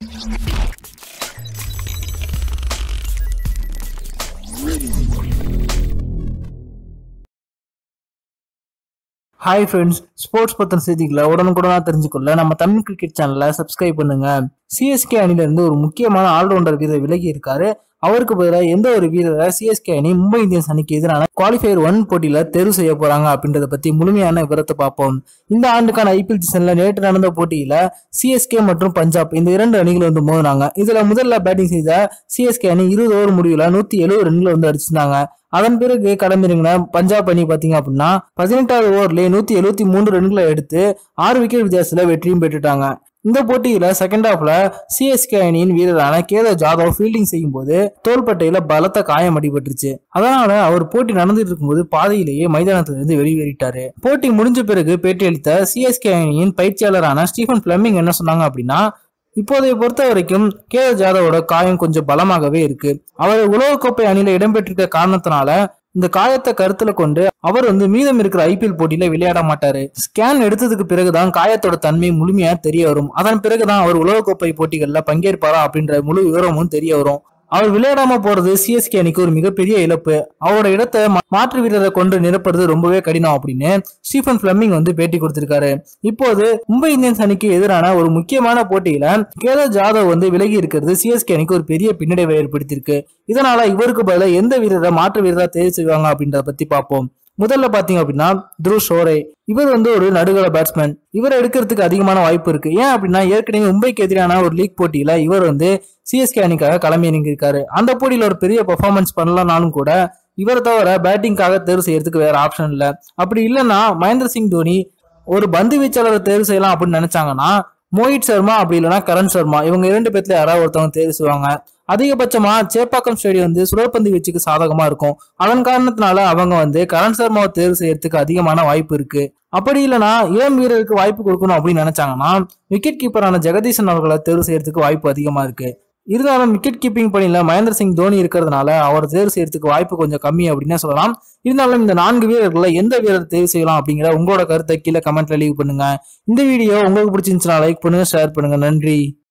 hi friends sports பத்தின செய்திகளை உடனுக்குடனா தெரிஞ்சுக்கொள்ள நம்ம தமிழ் கிரிக்கெட் சேனலை சப்ஸ்கிரைப் பண்ணுங்க சிஎஸ்கே அணில இருந்து ஒரு முக்கியமான ஆல்ரவுண்டர் வீரர் விலகி இருக்காரு அவருக்கு பதிலாக எந்த ஒரு வீரரை சிஎஸ்கே அணி மும்பை இந்தியன்ஸ் அணிக்கு எதிரான குவாலிஃபயர் ஒன் போட்டியில தேர்வு செய்ய போறாங்க அப்படின்றத பத்தி முழுமையான விவரத்தை பார்ப்போம் இந்த ஆண்டுக்கான ஐபிஎல் சீசன்ல நேற்று நடந்த போட்டியில சிஎஸ்கே மற்றும் பஞ்சாப் இந்த இரண்டு அணிகள் வந்து மோதினாங்க இதுல முதல்ல பேட்டிங் செய்த சிஎஸ்கே அணி இருபது ஓவர் முடிவுல நூத்தி எழுபது ரன்கள் வந்து அடிச்சிருந்தாங்க அதன் பிறகு களமிறங்கின பஞ்சாப் அணி பாத்தீங்க அப்படின்னா பதினெட்டாவது ஓவர்லயே நூத்தி எழுபத்தி மூன்று ரன்களை எடுத்து ஆறு விக்கெட் வித்தியாசத்துல வெற்றியும் பெற்றுட்டாங்க இந்த போட்டியில செகண்ட் ஹாஃப்ல சிஎஸ்கே அணியின் வீரரான கேதர் ஜாதவ் ஃபீல்டிங் செய்யும் போது தோள்பட்டையில பலத்த காயம் அடிபட்டுருச்சு அதனால அவர் போட்டி நடந்துட்டு இருக்கும்போது பாதையிலேயே மைதானத்திலிருந்து வெளியேறிட்டாரு போட்டி முடிஞ்ச பிறகு பேட்டியளித்த சிஎஸ்கே அணியின் பயிற்சியாளரான ஸ்டீஃபன் பிளமிங் என்ன சொன்னாங்க அப்படின்னா இப்போதைய பொறுத்த வரைக்கும் கேஎல் ஜாதவோட காயம் கொஞ்சம் பலமாகவே இருக்கு அவர் உலகக்கோப்பை அணியில இடம்பெற்றிருக்க காரணத்தினால இந்த காயத்தை கருத்துல கொண்டு அவர் வந்து மீதம் இருக்கிற ஐபிஎல் போட்டியில விளையாட மாட்டாரு ஸ்கேன் எடுத்ததுக்கு பிறகுதான் காயத்தோட தன்மை முழுமையா தெரிய வரும் அதன் பிறகுதான் அவர் உலகக்கோப்பை போட்டிகள்ல பங்கேற்பாரா அப்படின்ற முழு விவரமும் தெரிய வரும் அவர் விளையாடாம போறது சிஎஸ்கே அணிக்கு ஒரு மிகப்பெரிய இழப்பு அவரோட இடத்தை மா- மாற்று வீரரை கொண்டு நிரப்புறது ரொம்பவே கடினம் அப்படின்னு ஸ்டீஃபன் பிளமிங் வந்து பேட்டி கொடுத்திருக்காரு இப்போது மும்பை இந்தியன்ஸ் அணிக்கு எதிரான ஒரு முக்கியமான போட்டியில கேதர் ஜாதவ் வந்து விலகி இருக்கிறது சிஎஸ்கே அணிக்கு ஒரு பெரிய பின்னடைவை ஏற்படுத்தியிருக்கு இதனால இவருக்கு பதிலாக எந்த வீரரை மாற்று வீரரா தேர்வு செய்வாங்க அப்படின்றத பத்தி பார்ப்போம் முதல்ல பாத்தீங்க அப்படின்னா த்ரு ஷோரே இவர் வந்து ஒரு நடுகள பேட்ஸ்மேன் இவர் எடுக்கிறதுக்கு அதிகமான வாய்ப்பு இருக்கு ஏன் அப்படின்னா ஏற்கனவே மும்பைக்கு எதிரான ஒரு லீக் போட்டியில இவர் வந்து சிஎஸ்கே அணிக்காக களம் இறங்கியிருக்காரு அந்த போட்டியில ஒரு பெரிய பெர்ஃபார்மன்ஸ் பண்ணலனாலும் கூட இவரை தவிர பேட்டிங்காக தேர்வு செய்யறதுக்கு வேற ஆப்ஷன் இல்ல அப்படி இல்லைன்னா மகேந்திர சிங் தோனி ஒரு பந்து வீச்சாளரை தேர்வு செய்யலாம் அப்படின்னு நினைச்சாங்கன்னா மோஹித் சர்மா அப்படி இல்லைன்னா கரண் சர்மா இவங்க இரண்டு பேர்த்துல யாராவது ஒருத்தவங்க தேர்வு செய்வாங்க அதிகபட்சமா சேப்பாக்கம் ஸ்டேடியம் வந்து சுழற்பந்து வீச்சுக்கு சாதகமா இருக்கும் அதன் காரணத்தினால அவங்க வந்து கரண் சர்மாவை தேர்வு செய்யறதுக்கு அதிகமான வாய்ப்பு இருக்கு அப்படி இல்லைன்னா இளம் வீரருக்கு வாய்ப்பு கொடுக்கணும் அப்படின்னு நினைச்சாங்கன்னா விக்கெட் கீப்பரான ஜெகதீசன் அவர்களை தேர்வு செய்யறதுக்கு வாய்ப்பு அதிகமா இருக்கு இருந்தாலும் விக்கெட் கீப்பிங் பணியில மகேந்திர சிங் தோனி இருக்கிறதுனால அவர் தேர்வு செய்யறதுக்கு வாய்ப்பு கொஞ்சம் கம்மி அப்படின்னே சொல்லலாம் இருந்தாலும் இந்த நான்கு வீரர்களை எந்த வீரர் தேர்வு செய்யலாம் அப்படிங்கிற உங்களோட கருத்தை கீழே கமெண்ட்ல லீவ் பண்ணுங்க இந்த வீடியோ உங்களுக்கு பிடிச்சிருந்துச்சுன்னா லைக் பண்ணுங்க ஷேர் பண்ணுங்க நன்றி